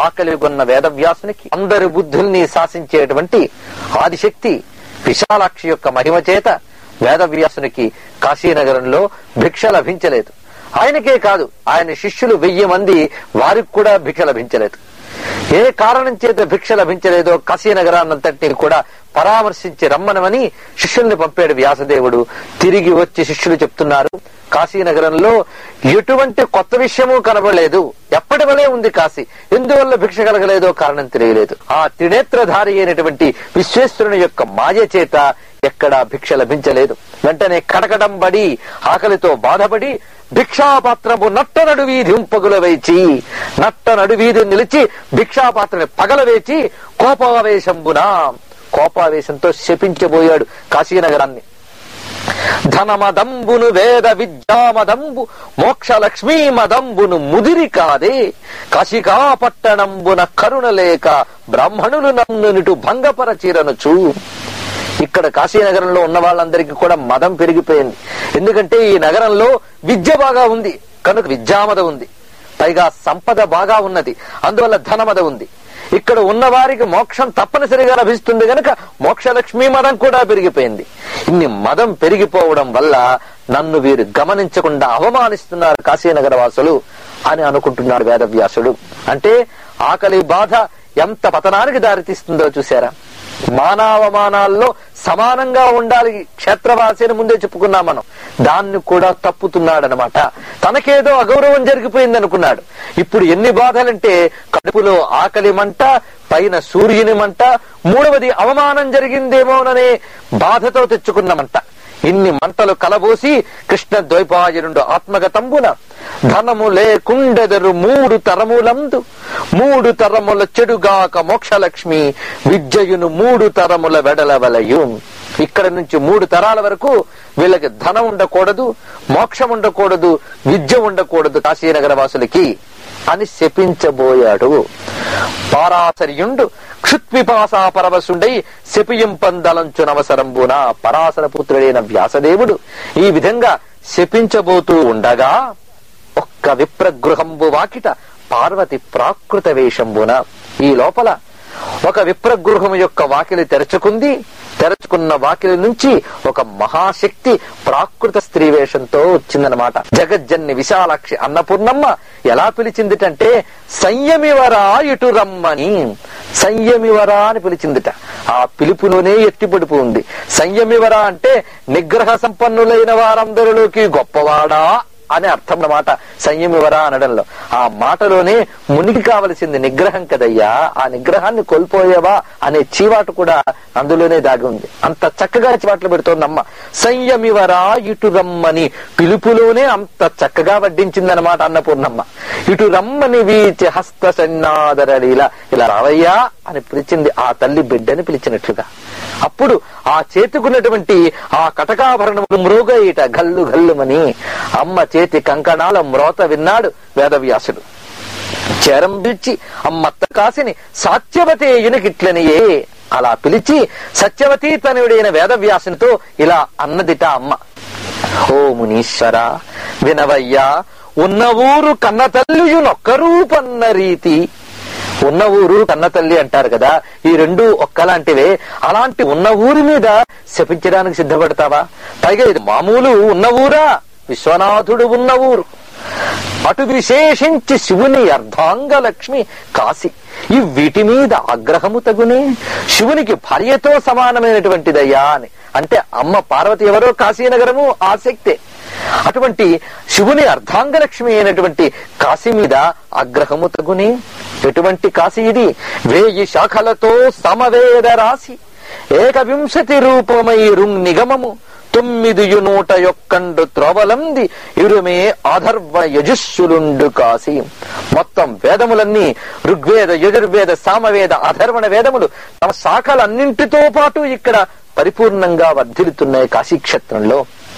ఆకలి కొన్న వేదవ్యాసునికి అందరి బుద్ధుల్ని శాసించేటువంటి ఆదిశక్తి విశాలాక్షి యొక్క మహిమ చేత వేదవ్యాసునికి కాశీనగరంలో భిక్ష లభించలేదు ఆయనకే కాదు ఆయన శిష్యులు వెయ్యి మంది వారికి కూడా భిక్ష లభించలేదు ఏ కారణం చేత భిక్ష లభించలేదో కాశీనగరాన్నంతటిని కూడా పరామర్శించి రమ్మనమని శిష్యుల్ని పంపాడు వ్యాసదేవుడు తిరిగి వచ్చి శిష్యులు చెప్తున్నారు కాశీనగరంలో ఎటువంటి కొత్త విషయము కనబడలేదు ఎప్పటి వలే ఉంది కాశీ ఎందువల్ల భిక్ష కలగలేదో కారణం తెలియలేదు ఆ త్రినేత్రధారి అయినటువంటి విశ్వేశ్వరుని యొక్క మాయ చేత ఎక్కడా భిక్ష లభించలేదు వెంటనే కడకడం బడి ఆకలితో బాధపడి భిక్షాపాత్రము నట్ట నడువీధి ఉంపగుల వేచి నట్ట నడువీధి నిలిచి భిక్షాపాత్రని పగలవేచి కోపావేశంబున కోపావేశంతో శపించబోయాడు కాశీనగరాన్ని ధనమదంబును వేద విద్యామదంబు మోక్ష లక్ష్మీ మదంబును ముదిరి కాదే కాశికా పట్టణంబున కరుణ లేక బ్రాహ్మణులు నన్నునిటు భంగపరచిరనుచు ఇక్కడ కాశీనగరంలో ఉన్న వాళ్ళందరికీ కూడా మదం పెరిగిపోయింది ఎందుకంటే ఈ నగరంలో విద్య బాగా ఉంది కనుక విద్యామద ఉంది పైగా సంపద బాగా ఉన్నది అందువల్ల ధనమద ఉంది ఇక్కడ ఉన్న వారికి మోక్షం తప్పనిసరిగా లభిస్తుంది గనక మోక్షలక్ష్మీ మదం కూడా పెరిగిపోయింది ఇన్ని మదం పెరిగిపోవడం వల్ల నన్ను వీరు గమనించకుండా అవమానిస్తున్నారు కాశీనగర వాసులు అని అనుకుంటున్నాడు వేదవ్యాసుడు అంటే ఆకలి బాధ ఎంత పతనానికి దారితీస్తుందో చూసారా మానవమానాల్లో సమానంగా ఉండాలి క్షేత్రవాసి అని ముందే చెప్పుకున్నాం మనం దాన్ని కూడా తప్పుతున్నాడనమాట తనకేదో అగౌరవం జరిగిపోయింది అనుకున్నాడు ఇప్పుడు ఎన్ని బాధలంటే కడుపులో ఆకలి మంట పైన సూర్యుని మంట మూడవది అవమానం జరిగిందేమోననే బాధతో తెచ్చుకున్నమంట ఇన్ని మంటలు కలబోసి కృష్ణ ద్వైపాయనుడు ఆత్మగతంబున ధనము లేకుండెదరు మూడు తరములందు మూడు తరముల చెడుగాక మోక్షలక్ష్మి విద్యయును మూడు తరముల వెడలవలయు ఇక్కడ నుంచి మూడు తరాల వరకు వీళ్ళకి ధనం ఉండకూడదు మోక్షం ఉండకూడదు విద్య ఉండకూడదు కాశీనగర వాసులకి అని శపించబోయాడు పారాసర్యుండు క్షుత్పిపాసా పరవశుండై శపియింపందలంచునవసరంబున పరాశర పుత్రుడైన వ్యాసదేవుడు ఈ విధంగా శపించబోతూ ఉండగా ఒక్క విప్రగృహంబు వాకిట పార్వతి ప్రాకృత వేషంబున ఈ లోపల ఒక విప్రగృహం యొక్క వాకిలి తెరచుకుంది తెరచుకున్న వాకిలి నుంచి ఒక మహాశక్తి ప్రాకృత స్త్రీ వేషంతో వచ్చిందనమాట జగజ్జన్ని విశాలాక్షి అన్నపూర్ణమ్మ ఎలా పిలిచిందిటంటే సంయమివరా ఇటు రమ్మని సంయమివరా అని పిలిచిందిట ఆ పిలుపులోనే ఎత్తిపడిపు ఉంది సంయమివరా అంటే నిగ్రహ సంపన్నులైన వారందరిలోకి గొప్పవాడా అని అర్థం అన్నమాట సంయమివరా అనడంలో ఆ మాటలోనే మునికి కావలసింది నిగ్రహం కదయ్యా ఆ నిగ్రహాన్ని కోల్పోయావా అనే చీవాటు కూడా అందులోనే దాగి ఉంది అంత చక్కగా చీవాట్లు పెడుతోందమ్మ సంయమివరా ఇటు రమ్మని పిలుపులోనే అంత చక్కగా వడ్డించిందనమాట అన్నపూర్ణమ్మ ఇటు రమ్మని వీచి హస్త సన్నాదరలీల ఇలా రావయ్యా అని పిలిచింది ఆ తల్లి బిడ్డని పిలిచినట్లుగా అప్పుడు ఆ చేతుకున్నటువంటి ఆ కటకాభరణములు మ్రోగయిట గల్లు గల్లుమని అమ్మ చేతి కంకణాల మ్రోత విన్నాడు వేదవ్యాసుడు చేరం పిలిచి అమ్మత్త కాసిని సాత్యవతే ఇనకిట్లనియే అలా పిలిచి సత్యవతి తనయుడైన వేదవ్యాసునితో ఇలా అన్నదిట అమ్మ ఓ మునీశ్వర వినవయ్యా ఉన్న ఊరు కన్న తల్లియునొక్క రూపన్న రీతి ఉన్న ఊరు కన్న తల్లి అంటారు కదా ఈ రెండు ఒక్కలాంటివే అలాంటి ఉన్న ఊరి మీద శపించడానికి సిద్ధపడతావా పైగా ఇది మామూలు ఉన్న ఊరా విశ్వనాథుడు ఉన్న ఊరు అటు విశేషించి శివుని అర్ధాంగ లక్ష్మి కాశీ ఈ వీటి మీద ఆగ్రహము తగునే శివునికి భార్యతో సమానమైనటువంటిదయ్యా అని అంటే అమ్మ పార్వతి ఎవరో కాశీనగరము ఆసక్తే అటువంటి శివుని అర్ధాంగలక్ష్మి అయినటువంటి కాశీ మీద ఆగ్రహము తగునే ఎటువంటి కాశీ ఇది వేయి శాఖలతో సమవేద రాశి ఏకవింశతి రూపమై రుంగ్ నిగమము తొమ్మిది నూట యొక్కండు త్రోవలంది ఇరుమే అధర్వ యజస్సులుండు కాశీ మొత్తం వేదములన్నీ ఋగ్వేద యజుర్వేద సామవేద అధర్వణ వేదములు తమ శాఖలన్నింటితో పాటు ఇక్కడ పరిపూర్ణంగా వర్ధిల్లుతున్నాయి కాశీక్షేత్రంలో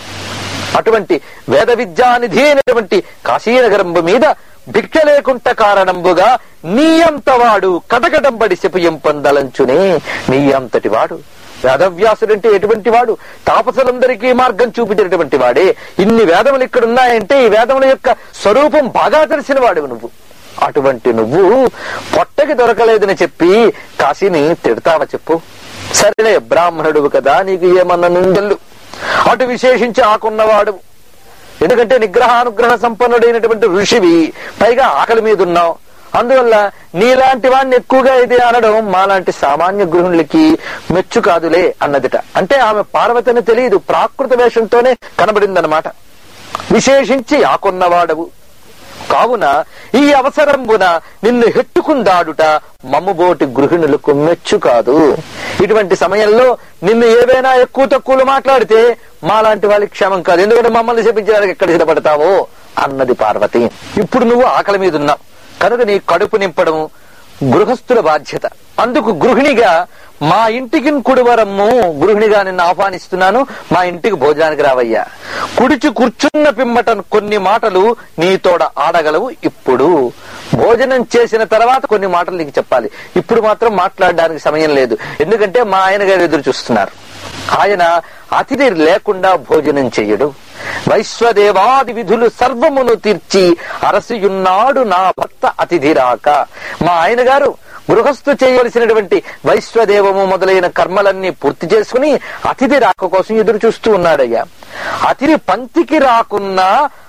అటువంటి వేద విద్యానిధి అయినటువంటి కాశీనగరంబు మీద భిక్ష లేకుంట కారణంబుగా నీయంత వాడు కటకటంబడి శపయం పొందలంచునే నీయంతటి వాడు వేదవ్యాసుడంటే ఎటువంటి వాడు తాపసులందరికీ మార్గం చూపించినటువంటి వాడే ఇన్ని వేదములు ఇక్కడ ఉన్నాయంటే ఈ వేదముల యొక్క స్వరూపం బాగా తెలిసిన వాడు నువ్వు అటువంటి నువ్వు పొట్టకి దొరకలేదని చెప్పి కాశీని తిడతావా చెప్పు సరేలే బ్రాహ్మణుడు కదా నీకు ఏమన్నా నుండెళ్ళు అటు విశేషించి ఆకున్నవాడు ఎందుకంటే నిగ్రహానుగ్రహ సంపన్నుడైనటువంటి ఋషివి పైగా ఆకలి మీద ఉన్నావు అందువల్ల నీలాంటి వాడిని ఎక్కువగా ఇది అనడం మాలాంటి సామాన్య గృహిణులకి మెచ్చు కాదులే అన్నదిట అంటే ఆమె పార్వతిని తెలియదు ప్రాకృత వేషంతోనే కనబడిందనమాట విశేషించి ఆకున్నవాడవు కావున ఈ అవసరంబున నిన్ను హెట్టుకుందాడుట మమ్ముబోటి గృహిణులకు మెచ్చు కాదు ఇటువంటి సమయంలో నిన్ను ఏవైనా ఎక్కువ తక్కువలు మాట్లాడితే మాలాంటి వాళ్ళకి క్షేమం కాదు ఎందుకంటే మమ్మల్ని చెప్పించడానికి ఎక్కడ సిద్ధపడతావో అన్నది పార్వతి ఇప్పుడు నువ్వు ఆకలి మీద ఉన్నావు కనుక నీ కడుపు నింపడం గృహస్థుల బాధ్యత అందుకు గృహిణిగా మా ఇంటికి కుడివరమ్ము గృహిణిగా నిన్ను ఆహ్వానిస్తున్నాను మా ఇంటికి భోజనానికి రావయ్యా కుడిచి కూర్చున్న పిమ్మట కొన్ని మాటలు నీతోడ ఆడగలవు ఇప్పుడు భోజనం చేసిన తర్వాత కొన్ని మాటలు నీకు చెప్పాలి ఇప్పుడు మాత్రం మాట్లాడడానికి సమయం లేదు ఎందుకంటే మా ఆయన గారు ఎదురు చూస్తున్నారు ఆయన అతిథి లేకుండా భోజనం చెయ్యడు వైశ్వదేవాది విధులు సర్వమును తీర్చి అరసియున్నాడు నా భర్త అతిథి రాక మా ఆయన గారు గృహస్థు చేయవలసినటువంటి వైశ్వదేవము మొదలైన కర్మలన్నీ పూర్తి చేసుకుని అతిథి రాక కోసం ఎదురు చూస్తూ ఉన్నాడయ్యా అతిథి పంతికి రాకున్నా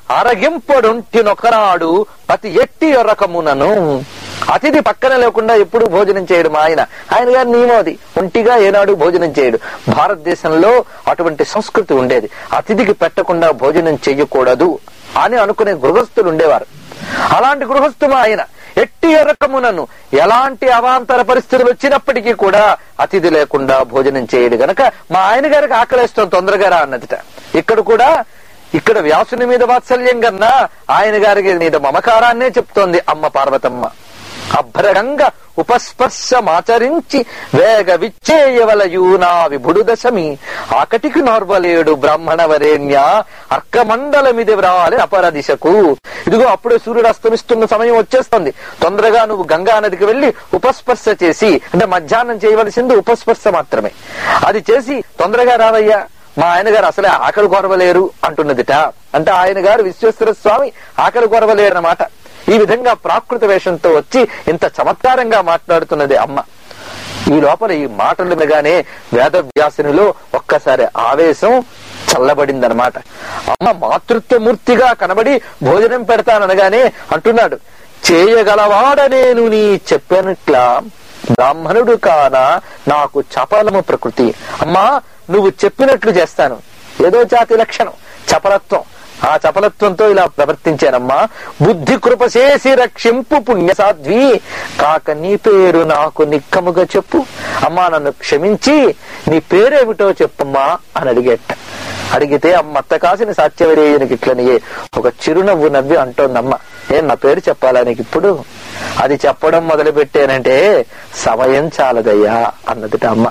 అరగింపడొంటినొకనాడు ప్రతి ఎట్టి రకమునను అతిథి పక్కన లేకుండా ఎప్పుడు భోజనం చేయడం ఆయన ఆయన గారి నియమం అది ఒంటిగా ఏనాడు భోజనం చేయడు భారతదేశంలో అటువంటి సంస్కృతి ఉండేది అతిథికి పెట్టకుండా భోజనం చెయ్యకూడదు అని అనుకునే గృహస్థులు ఉండేవారు అలాంటి గృహస్థు మా ఆయన ఎట్టి రకమునను ఎలాంటి అవాంతర పరిస్థితులు వచ్చినప్పటికీ కూడా అతిథి లేకుండా భోజనం చేయడు గనక మా ఆయన గారికి ఆకలేస్తాం తొందరగా రా అన్నదిట ఇక్కడ కూడా ఇక్కడ వ్యాసుని మీద వాత్సల్యం కన్నా ఆయన గారికి మీద మమకారాన్నే చెప్తోంది అమ్మ పార్వతమ్మ అభ్రగంగా ఉపస్పర్శమాచరించి వేగ విచ్చేయవలయు నా విభుడు దశమి ఆకటికి నోర్వలేడు బ్రాహ్మణ వరేణ్య అర్కమండలమిది వ్రాలి అపర దిశకు ఇదిగో అప్పుడే సూర్యుడు అస్తమిస్తున్న సమయం వచ్చేస్తుంది తొందరగా నువ్వు గంగా నదికి వెళ్లి ఉపస్పర్శ చేసి అంటే మధ్యాహ్నం చేయవలసింది ఉపస్పర్శ మాత్రమే అది చేసి తొందరగా రావయ్యా మా ఆయన గారు అసలే ఆకలి కొరవలేరు అంటున్నదిట అంటే ఆయన గారు విశ్వేశ్వర స్వామి ఆకలి కొరవలేరు అన్నమాట ఈ విధంగా ప్రాకృత వేషంతో వచ్చి ఇంత చమత్కారంగా మాట్లాడుతున్నది అమ్మ ఈ లోపల ఈ మాటలు వినగానే వేదవ్యాసునిలో ఒక్కసారి ఆవేశం చల్లబడిందనమాట అమ్మ మాతృత్వమూర్తిగా కనబడి భోజనం పెడతాననగానే అంటున్నాడు చేయగలవాడ నేను నీ చెప్పనట్లా బ్రాహ్మణుడు కాన నాకు చపలము ప్రకృతి అమ్మా నువ్వు చెప్పినట్లు చేస్తాను ఏదో జాతి లక్షణం చపలత్వం ఆ చపలత్వంతో ఇలా ప్రవర్తించానమ్మా బుద్ధి కృప చేసి రక్షింపు పుణ్య సాధ్వి కాక నీ పేరు నాకు నిక్కముగా చెప్పు అమ్మా నన్ను క్షమించి నీ పేరేమిటో చెప్పమ్మా అని అడిగేట అడిగితే అమ్మ అత్త కాసిన సాత్యవరేయునికి ఇట్లనియే ఒక చిరునవ్వు నవ్వి అంటోందమ్మ ఏం నా పేరు చెప్పాలా నీకు ఇప్పుడు అది చెప్పడం మొదలు పెట్టానంటే సమయం చాలదయ్యా అన్నదిట అమ్మ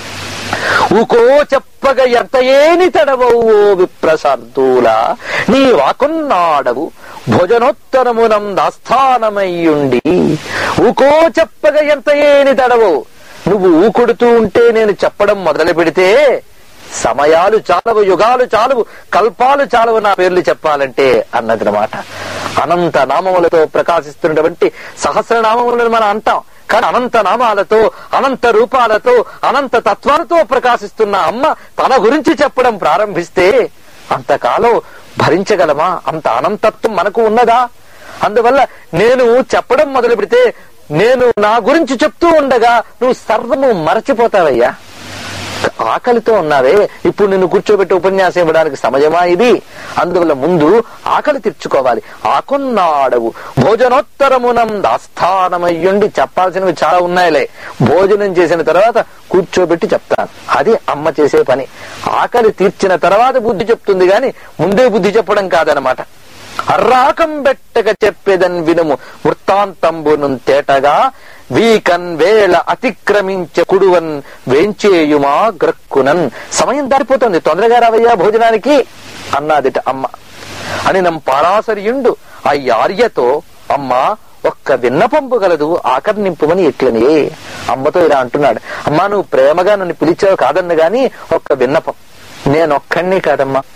ఊకో చెప్పగ ఎంత ఏని తడవవు ఓ విప్రసార్దూల నీ వాకున్నాడవు భోజనోత్తరమునం దాస్థానమయ్యుండి ఊకో చెప్పగ ఎంత ఏని తడవవు నువ్వు ఊకొడుతూ ఉంటే నేను చెప్పడం మొదలు పెడితే సమయాలు చాలవు యుగాలు చాలవు కల్పాలు చాలవు నా పేర్లు చెప్పాలంటే అన్నదనమాట అనంత నామములతో ప్రకాశిస్తున్నటువంటి సహస్రనామములను మనం అంటాం కానీ అనంత నామాలతో అనంత రూపాలతో అనంత తత్వాలతో ప్రకాశిస్తున్న అమ్మ తన గురించి చెప్పడం ప్రారంభిస్తే అంతకాలం భరించగలమా అంత అనంతత్వం మనకు ఉన్నదా అందువల్ల నేను చెప్పడం మొదలు పెడితే నేను నా గురించి చెప్తూ ఉండగా నువ్వు సర్వము మరచిపోతావయ్యా ఆకలితో ఉన్నావే ఇప్పుడు నిన్ను కూర్చోబెట్టి ఉపన్యాసం ఇవ్వడానికి సమయమా ఇది అందువల్ల ముందు ఆకలి తీర్చుకోవాలి ఆకున్నాడవు భోజనోత్తరమునం దాస్థానమయ్యుండి చెప్పాల్సినవి చాలా ఉన్నాయిలే భోజనం చేసిన తర్వాత కూర్చోబెట్టి చెప్తాను అది అమ్మ చేసే పని ఆకలి తీర్చిన తర్వాత బుద్ధి చెప్తుంది గాని ముందే బుద్ధి చెప్పడం కాదనమాట అర్రాకం బెట్టక చెప్పేదన్ వినుము వృత్తాంతంబును తేటగా వీకన్ వేళ అతిక్రమించ కుడువన్ వేంచేయుమా గ్రక్కునన్ సమయం దారిపోతుంది తొందరగా రావయ్యా భోజనానికి అన్నాదిట అమ్మ అని నమ్ పారాసరియుండు ఆ యార్యతో అమ్మ ఒక్క విన్నపంపు గలదు ఆకర్ణింపుమని ఎట్లనే అమ్మతో ఇలా అంటున్నాడు అమ్మా నువ్వు ప్రేమగా నన్ను పిలిచావు కాదన్న గాని ఒక్క విన్నపం నేనొక్కడిని కాదమ్మా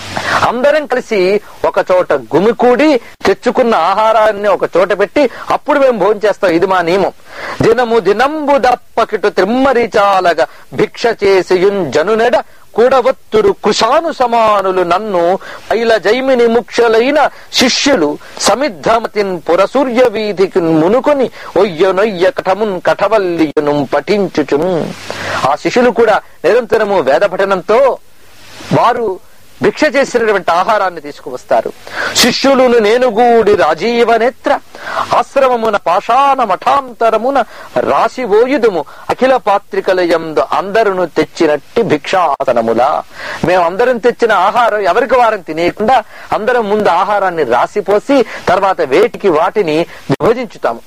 అందరం కలిసి ఒక చోట గుమికూడి తెచ్చుకున్న ఆహారాన్ని ఒక చోట పెట్టి అప్పుడు మేము భోజనం చేస్తాం ఇది మా నియమం దినము దినంబు దప్పకిటు త్రిమ్మరిచాలగా భిక్ష చేసి జనునెడ కూడవత్తురు కృషాను సమానులు నన్ను ఐల జైమిని ముఖ్యులైన శిష్యులు సమిద్ధమతిన్ పురసూర్య వీధికి మునుకొని ఒయ్యనొయ్య కఠమున్ కఠవల్లియును పఠించుచును ఆ శిష్యులు కూడా నిరంతరము వేద పఠనంతో వారు భిక్ష చేసినటువంటి ఆహారాన్ని తీసుకువస్తారు శిష్యులను నేను గూడి రాజీవ నేత్ర ఆశ్రమమున పాషాణ మఠాంతరమున రాసి ఓయుదుము అఖిల పాత్రికల యందు అందరును తెచ్చినట్టి భిక్షాసనముల మేము అందరం తెచ్చిన ఆహారం ఎవరికి వారం తినేయకుండా అందరం ముందు ఆహారాన్ని రాసిపోసి తర్వాత వేటికి వాటిని విభజించుతాము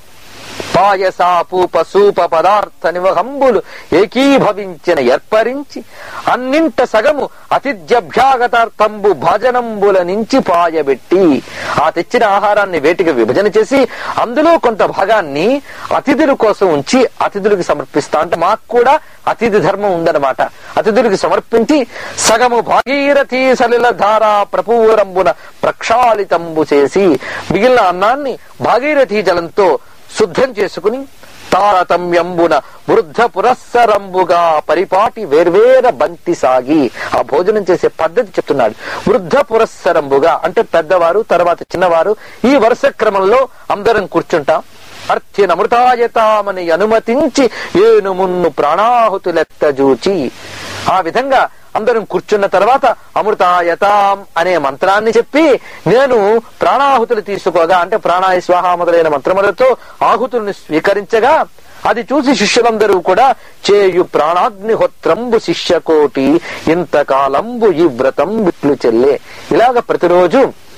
పాయసాపూప సూప పదార్థ నివహంబులు ఏకీభవించిన ఏర్పరించి అన్నింట సగము అతిథ్యభ్యాగతార్థంబు భజనంబుల నుంచి పాయబెట్టి ఆ తెచ్చిన ఆహారాన్ని వేటికి విభజన చేసి అందులో కొంత భాగాన్ని అతిథుల కోసం ఉంచి అతిథులకు సమర్పిస్తా అంటే మాకు కూడా అతిథి ధర్మం ఉందన్నమాట అతిథులకు సమర్పించి సగము భాగీరథీ సలిల ధార ప్రపూరంబున ప్రక్షాళితంబు చేసి మిగిలిన అన్నాన్ని భాగీరథీ జలంతో శుద్ధం చేసుకుని తారతమ్యంబున వృద్ధ పురస్సరంబుగా పరిపాటి వేర్వేర బంతి సాగి ఆ భోజనం చేసే పద్ధతి చెప్తున్నాడు వృద్ధ పురస్సరంబుగా అంటే పెద్దవారు తర్వాత చిన్నవారు ఈ వరుస క్రమంలో అందరం కూర్చుంటాం అర్థినమృతాయతామని అనుమతించి ఏను మున్ను ప్రాణాహుతులెత్తజూచి ఆ విధంగా అందరం కూర్చున్న తర్వాత అమృతాయతాం అనే మంత్రాన్ని చెప్పి నేను ప్రాణాహుతులు తీసుకోగా అంటే ప్రాణాయ స్వాహ మొదలైన మంత్రములతో ఆహుతుల్ని స్వీకరించగా అది చూసి శిష్యులందరూ కూడా చేయు ప్రాణాగ్నిహోత్రంబు శిష్యకోటి ఇంతకాలంబు ఈ వ్రతం విట్లు చెల్లే ఇలాగ ప్రతిరోజు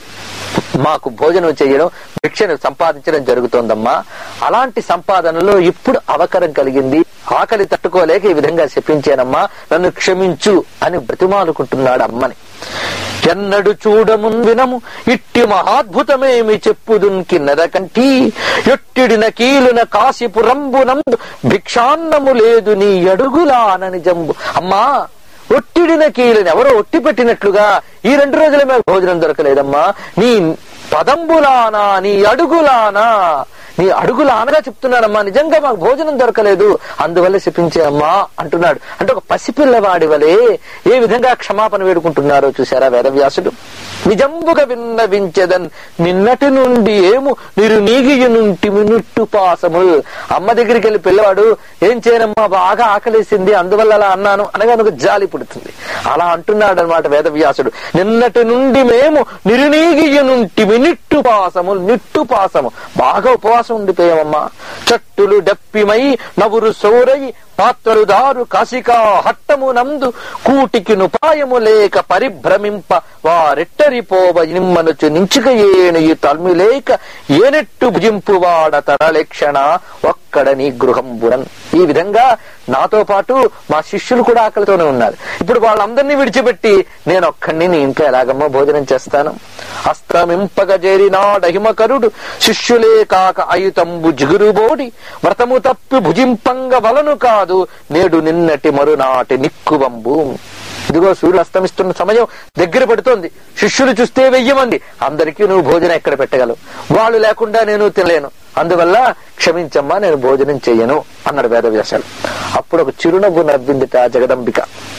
మాకు భోజనం చేయడం భిక్షను సంపాదించడం జరుగుతోందమ్మా అలాంటి సంపాదనలో ఇప్పుడు అవకరం కలిగింది ఆకలి తట్టుకోలేక ఈ విధంగా శపించానమ్మా నన్ను క్షమించు అని బ్రతిమాలుకుంటున్నాడు అమ్మని ఎన్నడు చూడమున్ వినము ఇట్టి మహాద్భుతమేమి చెప్పుదున్కి నరకంటి ఎట్టిడిన కీలున కాశీపురంబునందు భిక్షాన్నము లేదు నీ అడుగులానని జంబు అమ్మా ఒట్టిడిన కీలని ఎవరో ఒట్టి పెట్టినట్లుగా ఈ రెండు రోజుల మీద భోజనం దొరకలేదమ్మా నీ పదంబులానా నీ అడుగులానా నీ అడుగులానగా చెప్తున్నానమ్మా నిజంగా మాకు భోజనం దొరకలేదు అందువల్ల శపించే అమ్మా అంటున్నాడు అంటే ఒక పసిపిల్లవాడి వలె ఏ విధంగా క్షమాపణ వేడుకుంటున్నారో చూసారా వేదవ్యాసుడు నిజంబుగా విన్నవించదన్ నిన్నటి నుండి ఏము మీరు నీగియు నుండి మినుట్టు పాసముల్ అమ్మ దగ్గరికి వెళ్ళి పిల్లవాడు ఏం చేయనమ్మా బాగా ఆకలేసింది అందువల్ల అలా అన్నాను అనగా నాకు జాలి పుడుతుంది అలా అంటున్నాడు అనమాట వేదవ్యాసుడు నిన్నటి నుండి మేము నిరునీగియు నుండి మినిట్టు పాసముల్ నిట్టు పాసము బాగా ఉపవాసం ఉండిపోయామమ్మా చట్టులు డప్పిమై నవురు సౌరై పాత్రలు దారు కాశికా హట్టము నందు కూటికి నుపాయము లేక పరిభ్రమింప వారెట్టరిపోవ నిమ్మనుచు నించుక ఏనుయు తల్మి లేక ఏనెట్టు భుజింపు వాడ తరలక్షణ ఒక్కడ నీ గృహంబురన్ ఈ విధంగా నాతో పాటు మా శిష్యులు కూడా ఆకలితోనే ఉన్నారు ఇప్పుడు వాళ్ళందరినీ విడిచిపెట్టి నేను ఒక్కడిని నీ ఇంట్లో ఎలాగమ్మా భోజనం చేస్తాను అస్త్రమింపగ చేరినాడహిమకరుడు శిష్యులే కాక అయుతంబు జిగురుబోడి వ్రతము తప్పి భుజింపంగ వలను కాదు నేడు నిన్నటి మరునాటి నిక్కువంబు ఇదిగో సూర్యుడు అస్తమిస్తున్న సమయం దగ్గర పడుతోంది శిష్యులు చూస్తే వెయ్యి మంది అందరికీ నువ్వు భోజనం ఎక్కడ పెట్టగలవు వాళ్ళు లేకుండా నేను తినలేను అందువల్ల క్షమించమ్మా నేను భోజనం చెయ్యను అన్నాడు వేదవ్యాసాలు అప్పుడు ఒక చిరునవ్వు నవ్విందిట జగదంబిక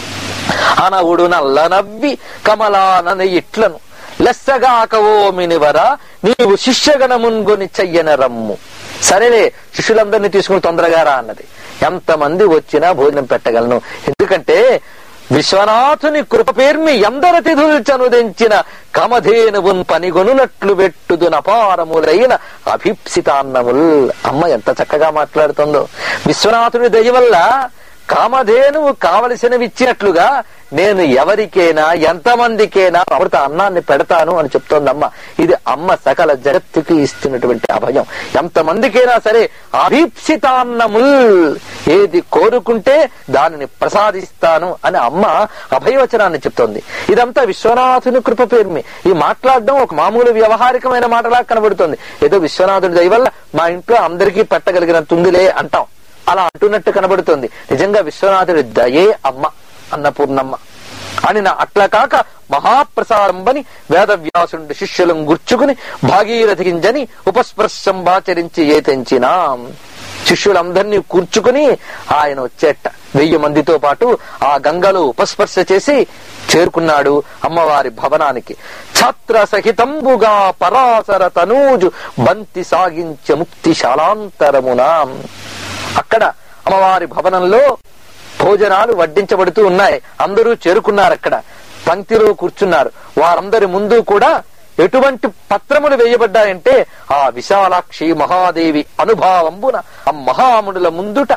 అనవుడు నల్ల నవ్వి కమలానన ఇట్లను లెస్సగాకవో మినివర నీవు శిష్యగణమున్గొని చెయ్యన రమ్ము సరేలే శిష్యులందరినీ తీసుకుని తొందరగా రా అన్నది ఎంతమంది వచ్చినా భోజనం పెట్టగలను ఎందుకంటే విశ్వనాథుని కృప పేర్మి ఎందరతిథులు చనుదించిన కమధేనువున్ పనిగొనునట్లు వెట్టుదు నపారములైన అభిప్సితాన్నముల్ అమ్మ ఎంత చక్కగా మాట్లాడుతుందో విశ్వనాథుని దయ వల్ల కామధేనువు కావలసినవి ఇచ్చినట్లుగా నేను ఎవరికైనా ఎంతమందికైనా అమృత అన్నాన్ని పెడతాను అని చెప్తోందమ్మ ఇది అమ్మ సకల జగత్తుకి ఇస్తున్నటువంటి అభయం ఎంతమందికైనా సరే అభీప్సితాన్నముల్ ఏది కోరుకుంటే దానిని ప్రసాదిస్తాను అని అమ్మ అభయవచనాన్ని చెప్తోంది ఇదంతా విశ్వనాథుని కృప పేరుమి ఈ మాట్లాడడం ఒక మామూలు వ్యవహారికమైన మాటలా కనబడుతుంది ఏదో విశ్వనాథుడి దయ వల్ల మా ఇంట్లో అందరికీ పెట్టగలిగినంతుందిలే అంటాం అలా అంటున్నట్టు కనబడుతుంది నిజంగా విశ్వనాథుడి దయే అమ్మ అన్నపూర్ణమ్మ అనిన అట్ల కాక మహాప్రసారంబని వేదవ్యాసుండి శిష్యులను గుర్చుకుని భాగీరథించని ఉపస్పృశంబాచరించి ఏతెంచినా శిష్యులందరినీ కూర్చుకుని ఆయన వచ్చేట వెయ్యి మందితో పాటు ఆ గంగలో ఉపస్పర్శ చేసి చేరుకున్నాడు అమ్మవారి భవనానికి ఛాత్ర సహితంబుగా పరాశర తనూజు బంతి సాగించ ముక్తి శాలాంతరమునా అక్కడ అమ్మవారి భవనంలో భోజనాలు వడ్డించబడుతూ ఉన్నాయి అందరూ చేరుకున్నారు అక్కడ పంక్తిలో కూర్చున్నారు వారందరి ముందు కూడా ఎటువంటి పత్రములు వేయబడ్డాయంటే ఆ విశాలాక్షి మహాదేవి అనుభావంబున ఆ మహామునుల ముందుట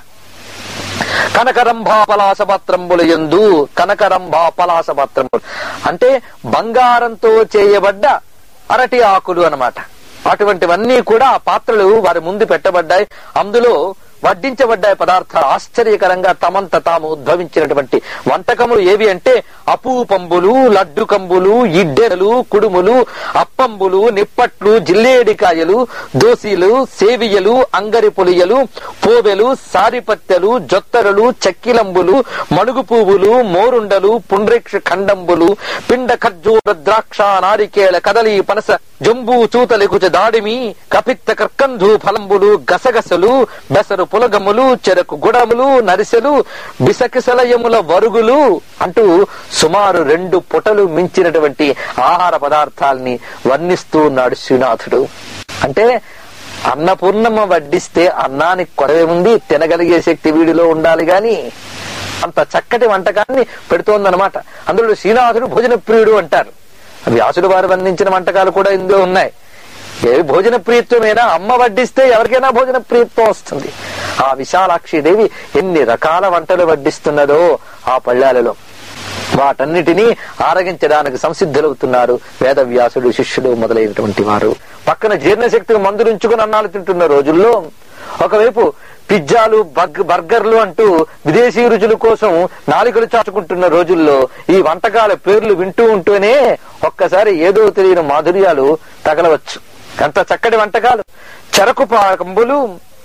కనకరంభా పలాస పత్రంబుల ఎందు కనకరంభా పలాస పత్రములు అంటే బంగారంతో చేయబడ్డ అరటి ఆకులు అన్నమాట అటువంటివన్నీ కూడా ఆ పాత్రలు వారి ముందు పెట్టబడ్డాయి అందులో వడ్డించబడ్డాయి పదార్థాలు ఆశ్చర్యకరంగా తమంత తాము ఉద్భవించినటువంటి వంటకములు ఏవి అంటే అపూపంబులు లడ్డు కంబులు ఇడ్డెలు కుడుములు అప్పంబులు నిప్పట్లు జిల్లేడికాయలు దోసీలు సేవియలు అంగరి పులియలు పోవెలు సారిపత్తెలు జొత్తరలు చక్కిలంబులు మడుగు పువ్వులు మోరుండలు పుండ్రేక్ష ఖండంబులు పిండ ఖర్జూర ద్రాక్ష నారికేళ కదలి పనస జంబూ చూతలికుచ దాడిమి కపిత్త కర్కంధు ఫలంబులు గసగసలు బెసరు పులగములు చెరకు గుడములు నరిసెలు బిసకిసలయముల వరుగులు అంటూ సుమారు రెండు పుటలు మించినటువంటి ఆహార పదార్థాల్ని వర్ణిస్తూ ఉన్నాడు శ్రీనాథుడు అంటే అన్నపూర్ణమ్మ వడ్డిస్తే అన్నానికి కొరవేముంది తినగలిగే శక్తి వీడిలో ఉండాలి గాని అంత చక్కటి వంటకాన్ని పెడుతోందనమాట అందులో శ్రీనాథుడు భోజన ప్రియుడు అంటారు వ్యాసుడు వారు వర్ణించిన వంటకాలు కూడా ఇందులో ఉన్నాయి ఏ భోజన ప్రియత్వమైనా అమ్మ వడ్డిస్తే ఎవరికైనా భోజన ప్రియత్వం వస్తుంది ఆ విశాలాక్షి దేవి ఎన్ని రకాల వంటలు వడ్డిస్తున్నదో ఆ పళ్ళాలలో వాటన్నిటినీ ఆరగించడానికి సంసిద్ధులవుతున్నారు వేదవ్యాసుడు శిష్యుడు మొదలైనటువంటి వారు పక్కన జీర్ణశక్తికి మందులుంచుకుని అన్నాలు తింటున్న రోజుల్లో ఒకవైపు పిజ్జాలు బగ్ బర్గర్లు అంటూ విదేశీ రుచుల కోసం నాలికలు చాచుకుంటున్న రోజుల్లో ఈ వంటకాల పేర్లు వింటూ ఉంటూనే ఒక్కసారి ఏదో తెలియని మాధుర్యాలు తగలవచ్చు ఎంత చక్కటి వంటకాలు చెరకు పాకంబులు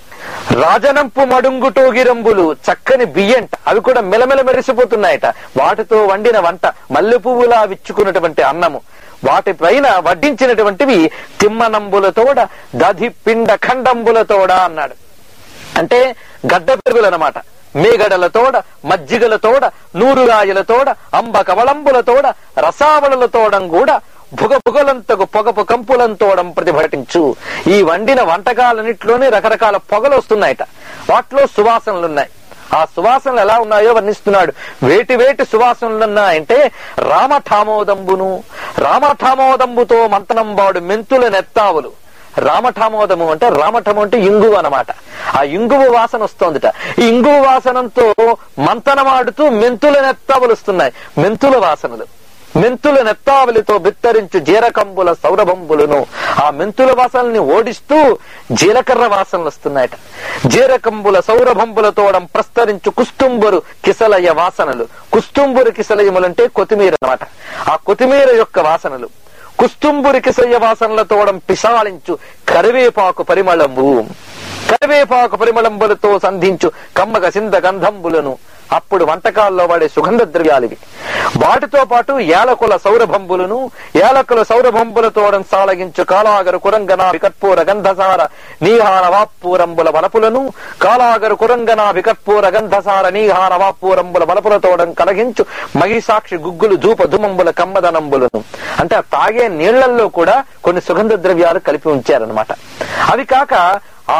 రాజనంపు మడుంగు టోగిరంబులు చక్కని బియ్యంట అవి కూడా మెలమెల మెరిసిపోతున్నాయట వాటితో వండిన వంట మల్లె పువ్వులా విచ్చుకున్నటువంటి అన్నము వాటిపైన వడ్డించినటువంటివి తిమ్మనంబులతోడ దధి పిండ ఖండంబులతోడ అన్నాడు అంటే గడ్డ పెరుగులనమాట మేగడలతోడ మజ్జిగలతోడ నూరురాయలతోడ అంబ కవలంబులతోడ రసావళలతోడం కూడా భుగభుగలంతకు పొగపు కంపులంతోడం ప్రతిభటించు ఈ వండిన వంటకాలన్నింటిలోనే రకరకాల పొగలు వస్తున్నాయట వాటిలో సువాసనలున్నాయి ఆ సువాసనలు ఎలా ఉన్నాయో వర్ణిస్తున్నాడు వేటి వేటి సువాసనలున్నాయంటే రామఠామోదంబును రామఠామోదంబుతో మంతనంబాడు మెంతుల నెత్తావులు రామఠామోదము అంటే రామఠము అంటే ఇంగువ అన్నమాట ఆ ఇంగువ వాసన వస్తోందిట ఈ ఇంగువ వాసనంతో మంతనమాడుతూ మెంతుల నెత్తావులు వస్తున్నాయి మెంతుల వాసనలు మెంతుల నెత్తావలితో బిత్తరించు జీరకంబుల సౌరభంబులను ఆ మెంతుల వాసనల్ని ఓడిస్తూ జీలకర్ర వాసనలు వస్తున్నాయట జీరకంబుల సౌరభంబులతోడం ప్రస్తరించు కుస్తుంబురు కిసలయ వాసనలు కుస్తుంబురు కిసలయములంటే కొత్తిమీర అన్నమాట ఆ కొత్తిమీర యొక్క వాసనలు కుస్తుంబురి కిసయ్య వాసనలతోడం పిశాళించు కరివేపాకు పరిమళంబు కరివేపాకు పరిమళంబులతో సంధించు కమ్మగ సింద గంధంబులను అప్పుడు వంటకాల్లో వాడే సుగంధ ద్రవ్యాలివి వాటితో పాటు ఏలకుల సౌరభంబులను ఏలకుల సౌరభంబులతోడం సాలగించు కాలాగరు కురంగనా వికర్పూర గంధసార నీహార వాప్పూరంబుల వలపులను కాలాగరు కురంగనా వికర్పూర గంధసార నీహార వాప్పూరంబుల వలపులతోడం కలగించు మహిసాక్షి గుగ్గులు ధూప ధుమంబుల కమ్మదనంబులను అంటే ఆ తాగే నీళ్లల్లో కూడా కొన్ని సుగంధ ద్రవ్యాలు కలిపి ఉంచారనమాట అవి కాక ఆ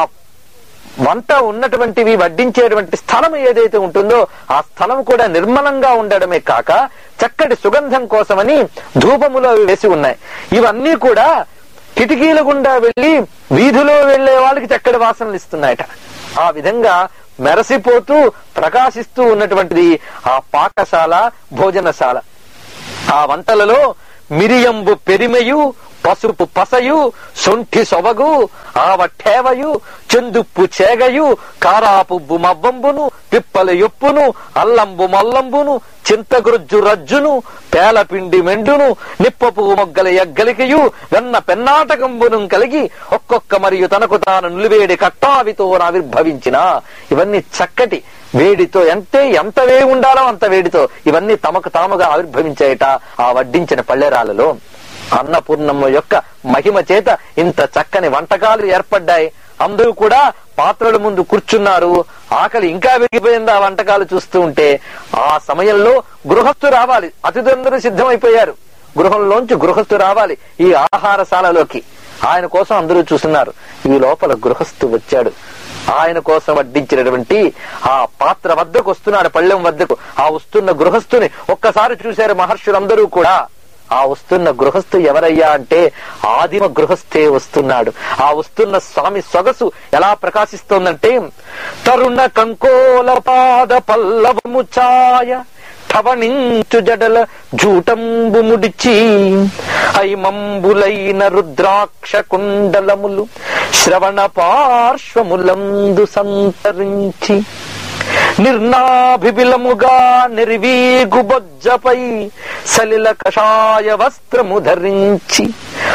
వంట ఉన్నటువంటివి వడ్డించేటువంటి స్థలం ఏదైతే ఉంటుందో ఆ స్థలం కూడా నిర్మలంగా ఉండడమే కాక చక్కటి సుగంధం కోసమని ధూపములో అవి వేసి ఉన్నాయి ఇవన్నీ కూడా కిటికీల గుండా వెళ్లి వీధిలో వెళ్లే వాళ్ళకి చక్కటి వాసనలు ఇస్తున్నాయట ఆ విధంగా మెరసిపోతూ ప్రకాశిస్తూ ఉన్నటువంటిది ఆ పాకశాల భోజనశాల ఆ వంటలలో మిరియంబు పెరిమయు పసుపు పసయు సొంఠి సొబగు ఆవఠేవయు చెందుప్పు చేగయు కారాపుబ్బు మవ్వంబును పిప్పల ఎప్పును అల్లంబు మల్లంబును చింతగృజ్జు రజ్జును పేలపిండి మెండును నిప్పపు మొగ్గల ఎగ్గలికయు వెన్న పెన్నాటకంబును కలిగి ఒక్కొక్క మరియు తనకు తాను నిలువేడి కట్టావితో ఆవిర్భవించిన ఇవన్నీ చక్కటి వేడితో ఎంతే ఎంత వేడి ఉండాలో అంత వేడితో ఇవన్నీ తమకు తాముగా ఆవిర్భవించాయట ఆ వడ్డించిన పల్లెరాలలో అన్నపూర్ణమ్మ యొక్క మహిమ చేత ఇంత చక్కని వంటకాలు ఏర్పడ్డాయి అందరూ కూడా పాత్రల ముందు కూర్చున్నారు ఆకలి ఇంకా విరిగిపోయింది ఆ వంటకాలు చూస్తూ ఉంటే ఆ సమయంలో గృహస్థు రావాలి అతిథులందరూ సిద్ధమైపోయారు గృహంలోంచి గృహస్థు రావాలి ఈ ఆహారశాలలోకి ఆయన కోసం అందరూ చూస్తున్నారు ఈ లోపల గృహస్థు వచ్చాడు ఆయన కోసం వడ్డించినటువంటి ఆ పాత్ర వద్దకు వస్తున్నాడు పళ్ళెం వద్దకు ఆ వస్తున్న గృహస్థుని ఒక్కసారి చూశారు మహర్షులందరూ కూడా ఆ వస్తున్న గృహస్థు ఎవరయ్యా అంటే ఆదిమ గృహస్థే వస్తున్నాడు ఆ వస్తున్న స్వామి సొగసు ఎలా ప్రకాశిస్తోందంటే తరుణ కంకోల పాద పల్లవము ఛాయ ఠవణించు జడల జూటంబు ముడిచి ఐమంబులైన రుద్రాక్ష కుండలములు శ్రవణ పార్శ్వములందు సంతరించి నిర్నాభిబిలముగా నిర్వీగు బొజ్జపై సలిల కషాయ వస్త్రము ధరించి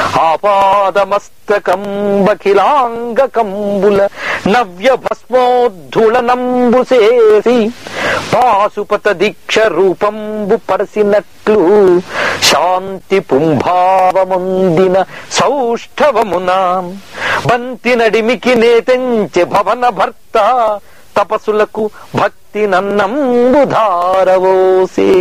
ఆపాదమస్తకంబఖిలాంగ కంబుల నవ్య భస్మోద్ధుళనంబు చేసి పాశుపత దీక్ష రూపంబు పరసినట్లు శాంతి పుంభావముందిన సౌష్ఠవమున బంతి నడిమికి నేతెంచె భవన భర్త తపసులకు భక్తి నన్నంబు ధారవోసే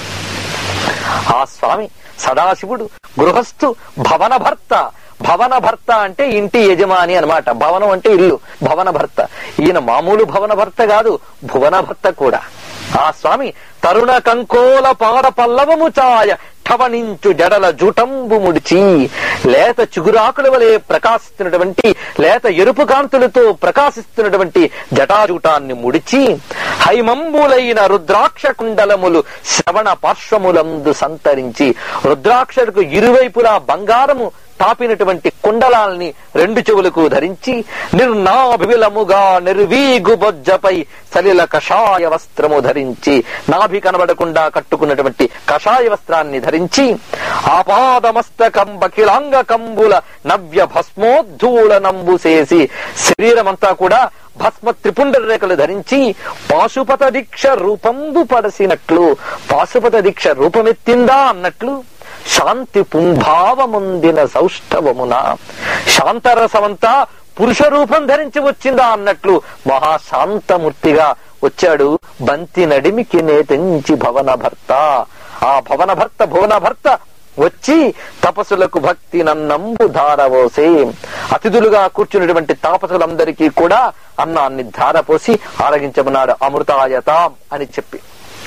ఆ స్వామి సదాశివుడు గృహస్థు భవన భర్త భవన భర్త అంటే ఇంటి యజమాని అన్నమాట భవనం అంటే ఇల్లు భవన భర్త ఈయన మామూలు భవన భర్త కాదు భువన భర్త కూడా ఆ స్వామి తరుణ కంకోల పాద పల్లవము ఛాయ ఠవణించు జడల జుటంబు ముడిచి లేత చిగురాకుల వలె ప్రకాశిస్తున్నటువంటి లేత ఎరుపు కాంతులతో ప్రకాశిస్తున్నటువంటి జటాజూటాన్ని ముడిచి హైమంబులైన రుద్రాక్ష కుండలములు శ్రవణ పార్శ్వములందు సంతరించి రుద్రాక్షలకు ఇరువైపులా బంగారము తాపినటువంటి కుండలాల్ని రెండు చెవులకు ధరించి నిర్నాభిలముగా నిర్వీగు బొజ్జపై సలిల కషాయ వస్త్రము ధరించి నాభి కనబడకుండా కట్టుకున్నటువంటి కషాయ వస్త్రాన్ని ధరించి ఆపాదమస్తకం బకిలాంగ కంబుల నవ్య భస్మోద్ధూళ నంబు చేసి శరీరమంతా కూడా భస్మ త్రిపుండ రేఖలు ధరించి పాశుపత దీక్ష రూపంబు పడసినట్లు పాశుపత దీక్ష రూపమెత్తిందా అన్నట్లు శాంతి పుంభావముందిన సౌష్ఠవమున శాంతరసమంతా పురుష రూపం ధరించి వచ్చిందా అన్నట్లు మహాశాంతమూర్తిగా వచ్చాడు బంతి నడిమికి నేతెంచి భవన భర్త ఆ భవన భర్త భువన భర్త వచ్చి తపసులకు భక్తి నన్నంబు ధారవోసే అతిథులుగా కూర్చున్నటువంటి తాపసులందరికీ కూడా అన్నాన్ని ధారపోసి ఆరగించమన్నాడు అమృతాయతాం అని చెప్పి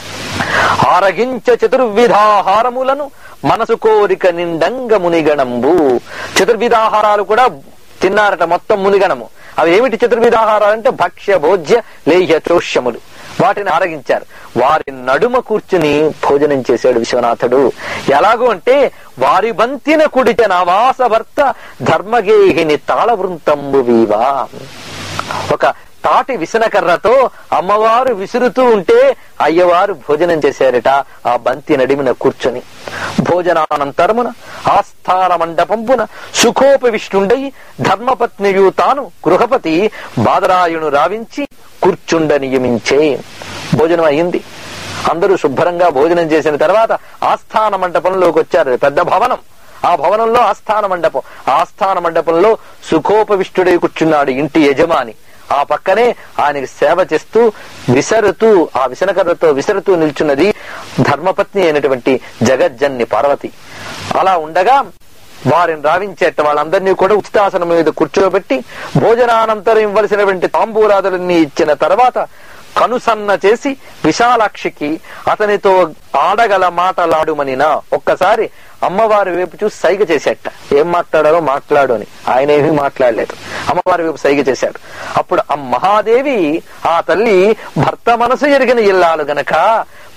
ఆరగించ చతుర్విధాహారములను మనసు కోరిక నిండంగ మునిగణంబు చతుర్విధాహారాలు కూడా తిన్నారట మొత్తం మునిగణము అవి ఏమిటి చతుర్విధాహారాలు అంటే భక్ష్య భోజ్య లేహ్య చోష్యములు వాటిని ఆరగించారు వారి నడుమ కూర్చుని భోజనం చేశాడు విశ్వనాథుడు ఎలాగో అంటే వారి బంతిన కుడిత నవాస భర్త ధర్మగేహిని తాళ వృంతంబు వీవా ఒక తాటి విసనకర్రతో అమ్మవారు విసురుతూ ఉంటే అయ్యవారు భోజనం చేశారట ఆ బంతి నడిమిన కూర్చొని భోజనానంతరమున ఆస్థాన మండపంపున సుఖోపవిష్ణుండై ధర్మపత్నియు తాను గృహపతి బాదరాయును రావించి కూర్చుండ నియమించే భోజనం అయింది అందరూ శుభ్రంగా భోజనం చేసిన తర్వాత ఆస్థాన మండపంలోకి వచ్చారు పెద్ద భవనం ఆ భవనంలో ఆస్థాన మండపం ఆస్థాన మండపంలో సుఖోపవిష్టుడై కూర్చున్నాడు ఇంటి యజమాని ఆ పక్కనే ఆయనకి సేవ చేస్తూ విసరుతూ ఆ విసనకర్రతో విసరుతూ నిల్చున్నది ధర్మపత్ని అయినటువంటి జగజ్జన్ని పార్వతి అలా ఉండగా వారిని రావించేట వాళ్ళందరినీ కూడా ఉచితాసనం మీద కూర్చోబెట్టి భోజనానంతరం ఇవ్వవలసినటువంటి తాంబూలాదులన్నీ ఇచ్చిన తర్వాత కనుసన్న చేసి విశాలాక్షికి అతనితో ఆడగల మాటలాడుమనినా ఒక్కసారి అమ్మవారి వైపు చూసి సైగ చేసేట ఏం మాట్లాడారో మాట్లాడు అని ఆయన ఏమీ మాట్లాడలేదు అమ్మవారి వైపు సైగ చేశాడు అప్పుడు ఆ మహాదేవి ఆ తల్లి భర్త మనసు ఎరిగిన ఇల్లాలు గనక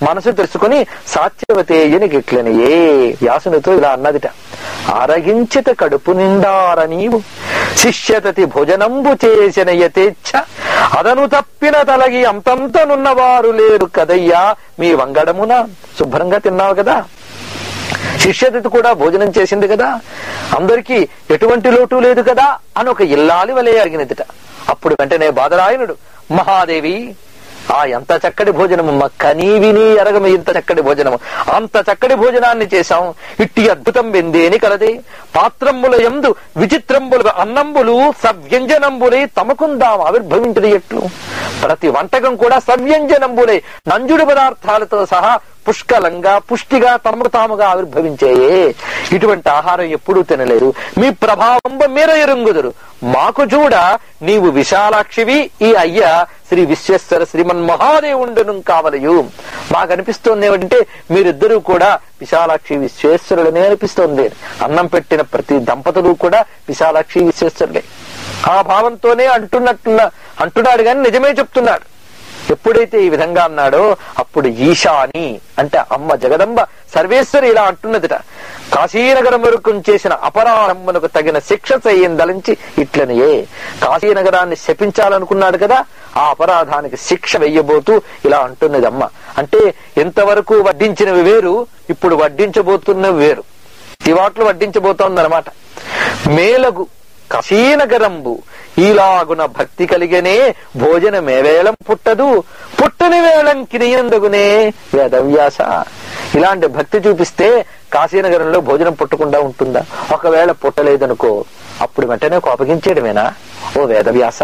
మనసు తెలుసుకుని సాత్యవతేయని గిట్లని ఏ వ్యాసునితో ఇలా అన్నదిట ఆరగించిత కడుపు నిండార నీవు శిష్యతతి భోజనంబు చేసిన యతేచ్ఛ అదను తప్పిన తలగి అంతంతనున్నవారు లేరు కదయ్యా మీ వంగడమున శుభ్రంగా తిన్నావు కదా శిష్యతిథి కూడా భోజనం చేసింది కదా అందరికీ ఎటువంటి లోటు లేదు కదా అని ఒక ఇల్లాలి వలే అడిగినదిట అప్పుడు వెంటనే బాదరాయనుడు మహాదేవి ఆ ఎంత చక్కటి భోజనము కనీ విని ఎరగమి ఇంత చక్కటి భోజనము అంత చక్కటి భోజనాన్ని చేశాం ఇట్టి అద్భుతం వెందేని కలదే పాత్రంబుల ఎందు విచిత్రంబులు అన్నంబులు సవ్యంజనంబులే తమకుందాం ఆవిర్భవించదు ఎట్లు ప్రతి వంటకం కూడా సవ్యంజనంబులే నంజుడి పదార్థాలతో సహా పుష్కలంగా పుష్టిగా తమకు తాముగా ఆవిర్భవించేయే ఇటువంటి ఆహారం ఎప్పుడూ తినలేదు మీ ప్రభావం మీర ఎరుంగుదురు మాకు చూడ నీవు విశాలాక్షివి ఈ అయ్య శ్రీ విశ్వేశ్వర శ్రీమన్ మహాదేవుండును కావలయు మాకు అనిపిస్తోంది ఏమిటంటే మీరిద్దరూ కూడా విశాలాక్షి విశ్వేశ్వరులనే అనిపిస్తోంది అన్నం పెట్టిన ప్రతి దంపతులు కూడా విశాలాక్షి విశ్వేశ్వరులే ఆ భావంతోనే అంటున్నట్టున్న అంటున్నాడు గాని నిజమే చెప్తున్నాడు ఎప్పుడైతే ఈ విధంగా అన్నాడో అప్పుడు ఈశాని అంటే అమ్మ జగదంబ సర్వేశ్వరి ఇలా అంటున్నదిట కాశీనగరం వరకు చేసిన అపరాధమునకు తగిన శిక్ష చేయిందలించి ఇట్లనియే కాశీనగరాన్ని శపించాలనుకున్నాడు కదా ఆ అపరాధానికి శిక్ష వెయ్యబోతూ ఇలా అంటున్నది అమ్మ అంటే ఎంతవరకు వడ్డించినవి వేరు ఇప్పుడు వడ్డించబోతున్నవి వేరు తివాట్లు వడ్డించబోతోందనమాట మేలగు కశీనగరంబు ఈలాగున భక్తి కలిగనే భోజనమేవేళం పుట్టదు పుట్టని వేళం కినియందగునే వేదవ్యాస ఇలాంటి భక్తి చూపిస్తే కాశీనగరంలో భోజనం పుట్టకుండా ఉంటుందా ఒకవేళ పుట్టలేదనుకో అప్పుడు వెంటనే కోపగించేయడమేనా ఓ వేదవ్యాస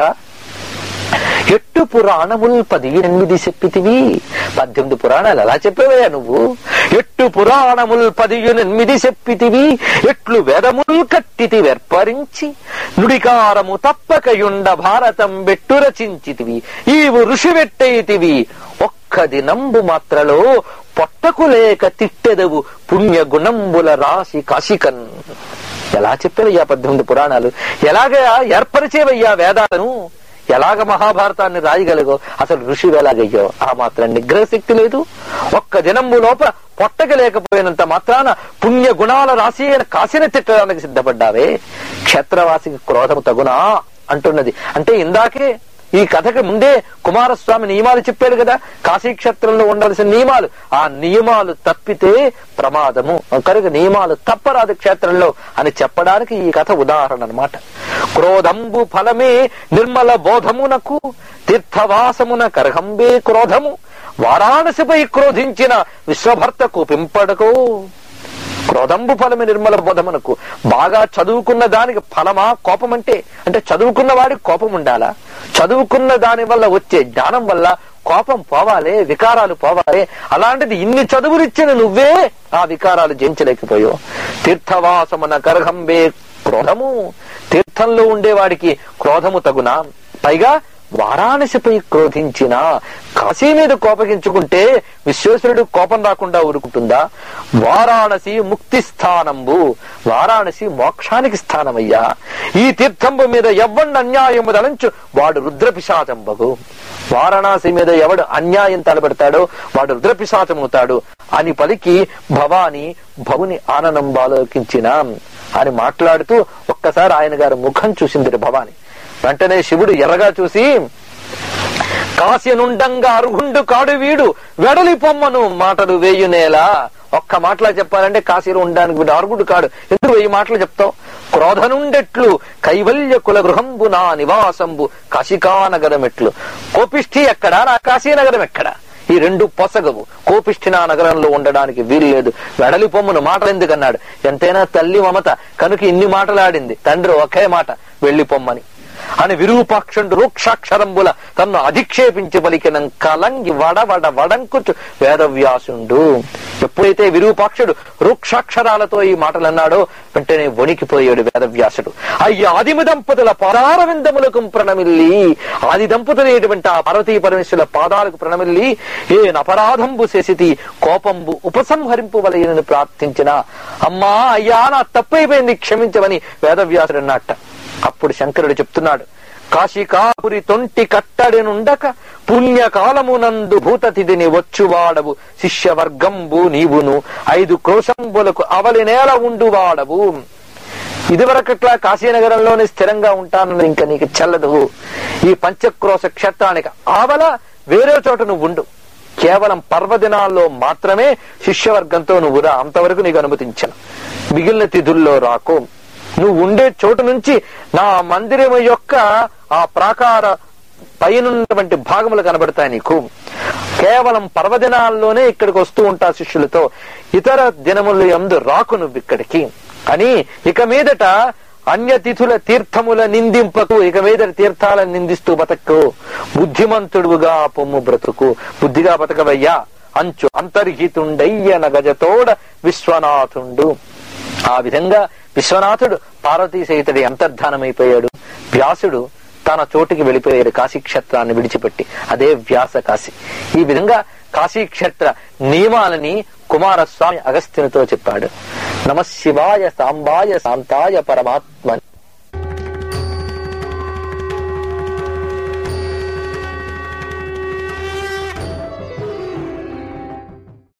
ఎట్టు పురాణముల్ పది ఎనిమిది చెప్పితివి పద్దెనిమిది పురాణాలు ఎలా చెప్పేవయ్యా నువ్వు ఎట్టు పురాణముల్ పది ఎనిమిది చెప్పితివి ఎట్లు వేదముల్ కట్టితి వెర్పరించి నుడికారము తప్పకయుండ భారతం బెట్టు రచించితివి ఈవు ఋషి వెట్టయితివి ఒక్క దినంబు మాత్రలో పొట్టకు లేక తిట్టెదవు పుణ్య గుణంబుల రాశి కాశికన్ ఎలా చెప్పావయ్యా పద్దెనిమిది పురాణాలు ఎలాగ ఏర్పరిచేవయ్యా వేదాలను ఎలాగ మహాభారతాన్ని రాయగలిగో అసలు ఋషి ఎలాగయ్యో ఆ మాత్రం నిగ్రహ శక్తి లేదు ఒక్క దినంబు లోపల పొట్టక లేకపోయినంత మాత్రాన పుణ్య గుణాల రాశి అయిన కాసిన తిట్టడానికి సిద్ధపడ్డావే క్షేత్రవాసికి క్రోధము తగునా అంటున్నది అంటే ఇందాకే ఈ కథకి ముందే కుమారస్వామి నియమాలు చెప్పాడు కదా కాశీక్షేత్రంలో ఉండాల్సిన నియమాలు ఆ నియమాలు తప్పితే ప్రమాదము కనుక నియమాలు తప్పరాదు క్షేత్రంలో అని చెప్పడానికి ఈ కథ ఉదాహరణ అన్నమాట క్రోధంబు ఫలమే నిర్మల బోధమునకు తీర్థవాసమున కర్హంబే క్రోధము వారాణసిపై క్రోధించిన విశ్వభర్త కూపింపడకో క్రోధంబు ఫలమి నిర్మల బోధమునకు బాగా చదువుకున్న దానికి ఫలమా కోపం అంటే అంటే చదువుకున్న వాడికి కోపం ఉండాలా చదువుకున్న దాని వల్ల వచ్చే జ్ఞానం వల్ల కోపం పోవాలే వికారాలు పోవాలే అలాంటిది ఇన్ని చదువులిచ్చిన నువ్వే ఆ వికారాలు జయించలేకపోయావు తీర్థవాసమున కరహంబే క్రోధము తీర్థంలో ఉండేవాడికి క్రోధము తగునా పైగా వారాణసిపై క్రోధించిన కాశీ మీద కోపగించుకుంటే విశ్వేశ్వరుడు కోపం రాకుండా ఊరుకుంటుందా వారాణసి ముక్తి స్థానంబు వారాణసి మోక్షానికి స్థానమయ్యా ఈ తీర్థంబు మీద ఎవ్వండి అన్యాయము తలంచు వాడు రుద్రపిశాచంబగు వారణాసి మీద ఎవడు అన్యాయం తలబెడతాడో వాడు రుద్రపిశాచమవుతాడు అని పలికి భవాని భవుని ఆనందంబాలోకించిన అని మాట్లాడుతూ ఒక్కసారి ఆయన గారి ముఖం చూసింది భవాని వెంటనే శివుడు ఎర్రగా చూసి కాశ్యనుండంగా అరుగుండు కాడు వీడు వెడలి పొమ్మను మాటలు వేయునేలా ఒక్క మాటలా చెప్పాలంటే కాశీలో ఉండడానికి వీడు అరుగుడు కాడు ఎందుకు వెయ్యి మాటలు చెప్తావు క్రోధనుండెట్లు కైవల్య కుల గృహంబు నా నివాసంబు కాశికానగరమెట్లు కోపిష్ఠి ఎక్కడా నా కాశీనగరం ఎక్కడా ఈ రెండు పొసగవు కోపిష్ఠి నా నగరంలో ఉండడానికి వీలు లేదు వెడలి పొమ్మును మాటలు ఎందుకన్నాడు ఎంతైనా తల్లి మమత కనుక ఇన్ని మాటలాడింది తండ్రి ఒకే మాట వెళ్లి పొమ్మని అని విరూపాక్షుడు రూక్షాక్షరంబుల తన్ను అధిక్షేపించి పలికిన కలంగి వడవడ వడంకుచు వేదవ్యాసుండు ఎప్పుడైతే విరూపాక్షుడు రూక్షాక్షరాలతో ఈ మాటలు అన్నాడో వెంటనే వణికిపోయాడు వేదవ్యాసుడు అయ్య ఆదిమ దంపతుల పాదార విందములకు ప్రణమిల్లి ఆది దంపతులైనటువంటి ఆ పార్వతీ పరమేశ్వరుల పాదాలకు ప్రణమిల్లి ఏ అపరాధంబు చేసితి కోపంబు ఉపసంహరింపు వలయనని ప్రార్థించిన అమ్మా అయ్యా నా తప్పైపోయింది క్షమించమని వేదవ్యాసుడు అన్నట్ట అప్పుడు శంకరుడు చెప్తున్నాడు కాశికాపురి తొంటి కట్టడి నుండక పుణ్యకాలమునందు భూతతిథిని వచ్చువాడవు శిష్యవర్గంబు నీవును ఐదు క్రోశంబులకు అవలి నేల ఉండువాడవు ఇదివరకట్లా కాశీనగరంలోనే స్థిరంగా ఉంటానని ఇంకా నీకు చెల్లదు ఈ పంచక్రోశ క్షేత్రానికి ఆవల వేరే చోట నువ్వు ఉండు కేవలం పర్వదినాల్లో మాత్రమే శిష్యవర్గంతో నువ్వు రా అంతవరకు నీకు అనుమతించాను మిగిలిన తిథుల్లో రాకు నువ్వు ఉండే చోటు నుంచి నా మందిరం యొక్క ఆ ప్రాకార పైనున్నటువంటి భాగములు కనబడతాయి నీకు కేవలం పర్వదినాల్లోనే ఇక్కడికి వస్తూ ఉంటా శిష్యులతో ఇతర దినములు ఎందు రాకు నువ్వు ఇక్కడికి అని ఇక మీదట అన్య తిథుల తీర్థముల నిందింపకు ఇక మీద తీర్థాలను నిందిస్తూ బతకు బుద్ధిమంతుడుగా పొమ్ము బ్రతుకు బుద్ధిగా బతకవయ్యా అంచు అంతర్హితుండయ్యన గజతోడ విశ్వనాథుండు ఆ విధంగా విశ్వనాథుడు పార్వతీ సహితుడి అంతర్ధానమైపోయాడు వ్యాసుడు తన చోటికి వెళ్ళిపోయాడు కాశీక్షేత్రాన్ని విడిచిపెట్టి అదే వ్యాస కాశీ ఈ విధంగా కాశీక్షేత్ర నియమాలని కుమారస్వామి అగస్త్యునితో చెప్పాడు నమ శివాయ సాంబాయ శాంతాయ పరమాత్మ